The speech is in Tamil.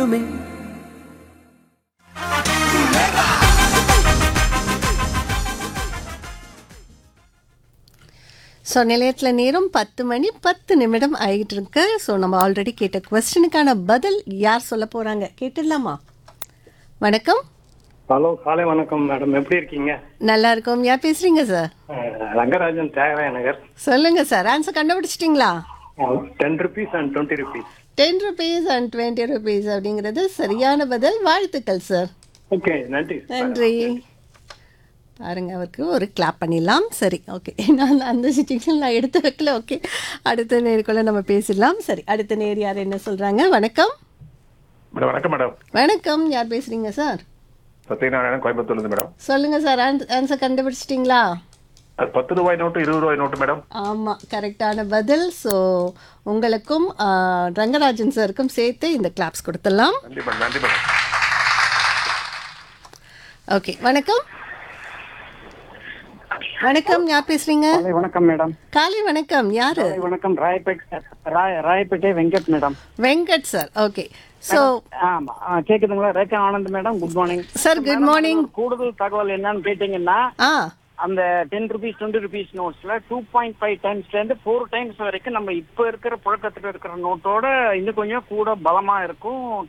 வேணுமே ஸோ நிலையத்தில் நேரம் பத்து மணி பத்து நிமிடம் ஆகிட்டு இருக்கு ஸோ நம்ம ஆல்ரெடி கேட்ட கொஸ்டினுக்கான பதில் யார் சொல்ல போகிறாங்க கேட்டுடலாமா வணக்கம் ஹலோ காலை வணக்கம் மேடம் எப்படி இருக்கீங்க நல்லா இருக்கோம் யார் பேசுகிறீங்க சார் அஹ் ரங்கராஜன் தியாகராய நகர் சொல்லுங்கள் சார் ஆன்சர் கண்டுபிடிச்சிட்டிங்களா ten rupees and twenty rupees ten rupees and twenty rupees அப்படிங்கிறது சரியான பதில் வாழ்த்துக்கள் சார் ஓகே நன்றி நன்றி பாருங்க அவருக்கு ஒரு கிளாப் பண்ணிடலாம் சரி ஓகே நான் அந்த சுச்சுவேஷன் நான் எடுத்து வைக்கல ஓகே அடுத்த நேருக்குள்ள நம்ம பேசிடலாம் சரி அடுத்த நேர் யார் என்ன சொல்கிறாங்க வணக்கம் மேடம் வணக்கம் மேடம் வணக்கம் யார் பேசுறீங்க சார் சத்யநாராயணன் கோயம்புத்தூர்லேருந்து மேடம் சொல்லுங்க சார் ஆன்சர் கண்டுபிடிச்சிட்டிங்களா அது பத்து ரூபாய் நோட்டு இருபது ரூபாய் நோட்டு மேடம் ஆமாம் கரெக்டான பதில் ஸோ உங்களுக்கும் ஆ, ரங்கராஜன் சாருக்கும் சேர்த்து இந்த கிளாப்ஸ் கொடுத்துடலாம் நன்றி மேடம் நன்றி மேடம் ஓகே வணக்கம் வணக்கம் யார் பேசுறீங்க காலை வணக்கம் மேடம் காலை வணக்கம் யாரு காலை வணக்கம் ராயப்பேட் ராய Royapettah Venkat madam Venkat sir okay so ஆமா ஆ, கேக்குதுங்களா Rekha Anand madam good morning sir good morning கூடுதல் தகவல் என்னன்னு கேட்டீங்கன்னா ஆ அந்த டென் ருபீஸ் டுவெண்ட்டி ருபீஸ் நோட்ஸ்ல டூ பாயிண்ட் ஃபைவ் டைம்ஸ்ல இருந்து ஃபோர் டைம்ஸ் வரைக்கும் நம்ம இப்ப இருக்கிற புழக்கத்துல இருக்கிற நோட்டோட இன்னும் கொஞ்சம் கூட பலமா இருக்கும்